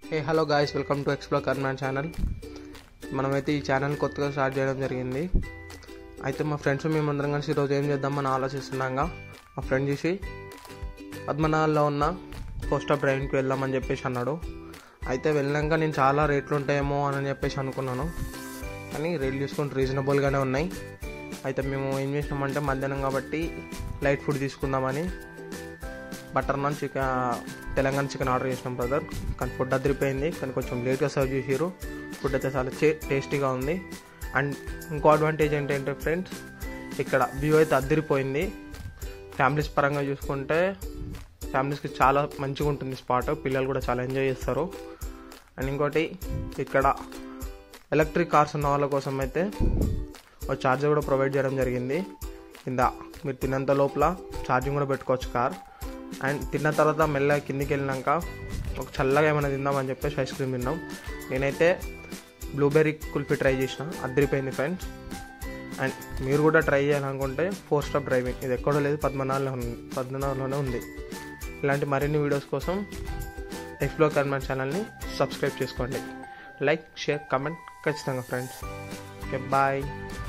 A hello guys welcome to explore Karnan channel మనమైతే ఈ channel కొత్తగా స్టార్ట్ చేయడం జరిగింది అయితే మా ఫ్రెండ్స్ మేమందరం కలిసి ఈరోజు ఏం చేద్దామని ఆలోచిస్తున్నాగా మా ఫ్రెండ్ చూసి పద్మనాభంలో ఉన్న పోస్ట్ ఆఫ్ డ్రైవింగ్కి వెళ్దామని చెప్పేసి అన్నాడు అయితే వెళ్ళాక నేను చాలా రేట్లు ఉంటాయేమో అని చెప్పేసి అనుకున్నాను కానీ రేట్లు చూసుకుంటే రీజనబుల్గానే ఉన్నాయి అయితే మేము ఏం చేసినామంటే మధ్యాహ్నం కాబట్టి లైట్ ఫుడ్ తీసుకుందామని butter naan chicken Telangana chicken order చేసినాం బ్రదర్ కానీ ఫుడ్ అదిరిపోయింది కానీ కొంచెం లేట్గా సర్వ్ చేసారు ఫుడ్ అయితే చాలా టేస్టీగా ఉంది అండ్ ఇంకో అడ్వాంటేజ్ ఏంటంటే ఫ్రెండ్స్ ఇక్కడ వ్యూ అయితే అదిరిపోయింది ఫ్యామిలీస్ పరంగా చూసుకుంటే ఫ్యామిలీస్కి చాలా మంచిగా ఉంటుంది స్పాట్ పిల్లలు కూడా చాలా ఎంజాయ్ చేస్తారు అండ్ ఇంకోటి ఇక్కడ ఎలక్ట్రిక్ కార్స్ ఉన్న వాళ్ళ కోసం అయితే ఒక ఛార్జర్ కూడా ప్రొవైడ్ చేయడం జరిగింది కింద మీరు తిన్నంత లోపల ఛార్జింగ్ కూడా పెట్టుకోవచ్చు కార్ అండ్ తిన్న తర్వాత మెల్లగా కిందికి వెళ్ళినాక ఒక చల్లగా ఏమైనా తిందామని చెప్పేసి ఐస్ క్రీమ్ తిన్నాం నేనైతే బ్లూబెర్రీ కుల్ఫీ ట్రై చేసిన అదిరిపోయింది ఫ్రెండ్స్ అండ్ మీరు కూడా ట్రై చేయాలనుకుంటే ఫోర్ స్టాప్ డ్రైవింగ్ ఇది ఎక్కడో లేదు పద్మనాభంలో ఉంది పద్మనాభంలోనే ఉంది ఇలాంటి మరిన్ని వీడియోస్ కోసం ఎక్స్ప్లోర్ కర్మన్ ఛానల్ని సబ్స్క్రైబ్ చేసుకోండి లైక్ షేర్ కమెంట్ ఖచ్చితంగా ఫ్రెండ్స్ ఓకే బాయ్